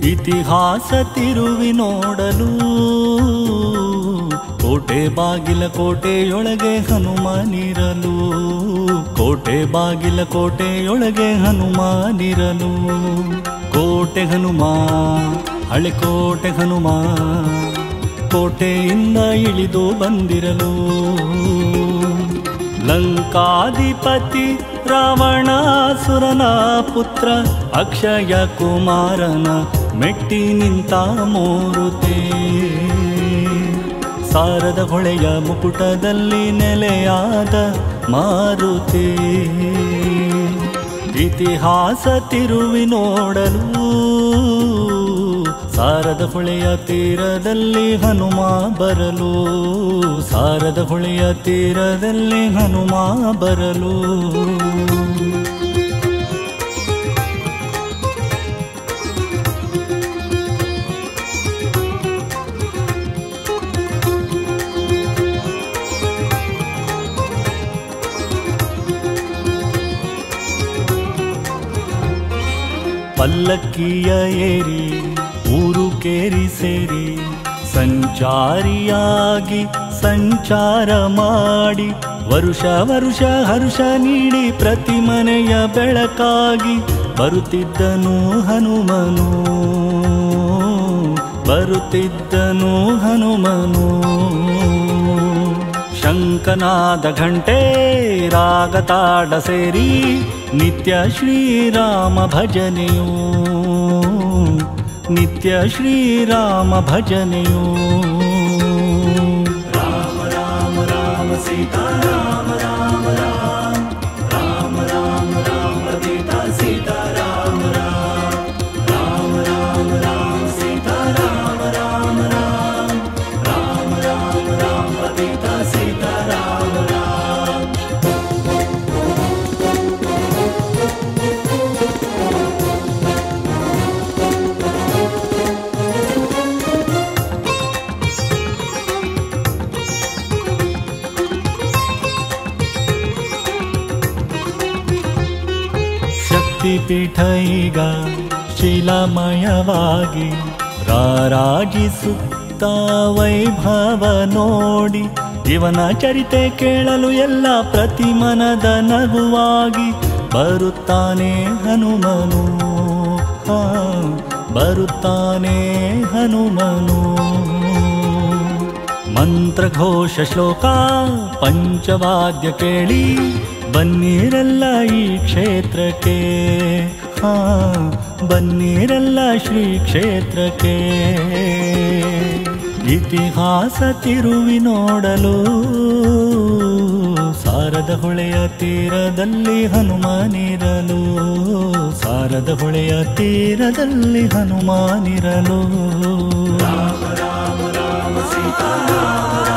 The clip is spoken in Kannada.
ಇತಿಹಾಸ ತಿರುವಿ ನೋಡಲು ಕೋಟೆ ಬಾಗಿಲ ಕೋಟೆಯೊಳಗೆ ಹನುಮಾನಿರಲು ಕೋಟೆ ಬಾಗಿಲ ಕೋಟೆಯೊಳಗೆ ಹನುಮಾನಿರಲು ಕೋಟೆ ಹನುಮ ಹಳೆ ಕೋಟೆ ಹನುಮ ಕೋಟೆಯಿಂದ ಇಳಿದು ಬಂದಿರಲು ಲಂಕಾಧಿಪತಿ ರಾವಣಾಸುರನ ಪುತ್ರ ಅಕ್ಷಯ ಕುಮಾರನ ಮೆಟ್ಟಿ ನಿಂತ ಮೂರುತೆ ಸಾರದ ಹೊಳೆಯ ಮುಕುಟದಲ್ಲಿ ನೆಲೆಯಾದ ಮಾರುತಿ ಇತಿಹಾಸ ತಿರುವಿ ನೋಡಲು ಸಾರದ ಹೊಳೆಯ ತೀರದಲ್ಲಿ ಹನುಮ ಬರಲು ಸಾರದ ಹೊಳೆಯ ತೀರದಲ್ಲಿ ಹನುಮ ಬರಲು ಪಲ್ಲಕ್ಕಿಯ ಏರಿ ಊರು ಕೇರಿ ಸೇರಿ ಸಂಚಾರಿಯಾಗಿ ಸಂಚಾರ ಮಾಡಿ ವರುಷ ವರುಷ ಹರುಷ ನೀಡಿ ಪ್ರತಿ ಮನೆಯ ಬೆಳಕಾಗಿ ಬರುತ್ತಿದ್ದನು ಹನುಮನು ಬರುತ್ತಿದ್ದನು ಹನುಮನು ಶಂಕನಾದ ಘಂಟೆ ರಾಗತಾಡ ಸೇರಿ ನಿತ್ಯ ಶ್ರೀರಾಮ ಭಜನೆಯು ನಿತ್ಯ ಶ್ರೀರಾಮ ಭಜನೆಯು ರಾಮ ರಾಮ ರಾಮ ಸೀತಾ ರಾಮ ರಾಮ ರಾಮ ರಾಮ ರಾಮ ರಾಮ ಸೀತಾ ಸೀತಾ ರಾಮ ರಾಮ ರಾಮ ರಾಮ ರಾಮ ಸೀತಾ ರಾಮ ರಾಮ ರಾಮ ರಾಮ ರಾಮ ರಾಮ ಸೀತಾ ಸೀತಾ ರಾಮ ರಾಮ ಶಕ್ತಿಪೀಠ ಈಗ ಶಿಲಾಮಯವಾಗಿ ರಾರಾಜಿಸುತ್ತ ವೈಭವ ನೋಡಿ ಇವನ ಚರಿತೆ ಕೇಳಲು ಎಲ್ಲ ಪ್ರತಿ ಮನದ ನಗುವಾಗಿ ಬರುತ್ತಾನೆ ಹನುಮನು ಹಾ ಬರುತ್ತಾನೆ ಹನುಮನು ಮಂತ್ರಘೋಷ ಶ್ಲೋಕ ಪಂಚವಾದ್ಯ ಕೇಳಿ ಬನ್ನಿರಲ್ಲ ಈ ಕ್ಷೇತ್ರಕ್ಕೆ ಹಾ ಬನ್ನಿರಲ್ಲ ಶ್ರೀ ಕ್ಷೇತ್ರಕ್ಕೆ ಇತಿಹಾಸ ತಿರುವಿ ನೋಡಲು ಸಾರದ ಹೊಳೆಯ ತೀರದಲ್ಲಿ ಹನುಮಾನಿರಲು ಸಾರದ ಹೊಳೆಯ ತೀರದಲ್ಲಿ ಹನುಮಾನಿರಲು ರಾಮ ರಾಮ ರಾಮ ಸೀತಾ ರಾಮ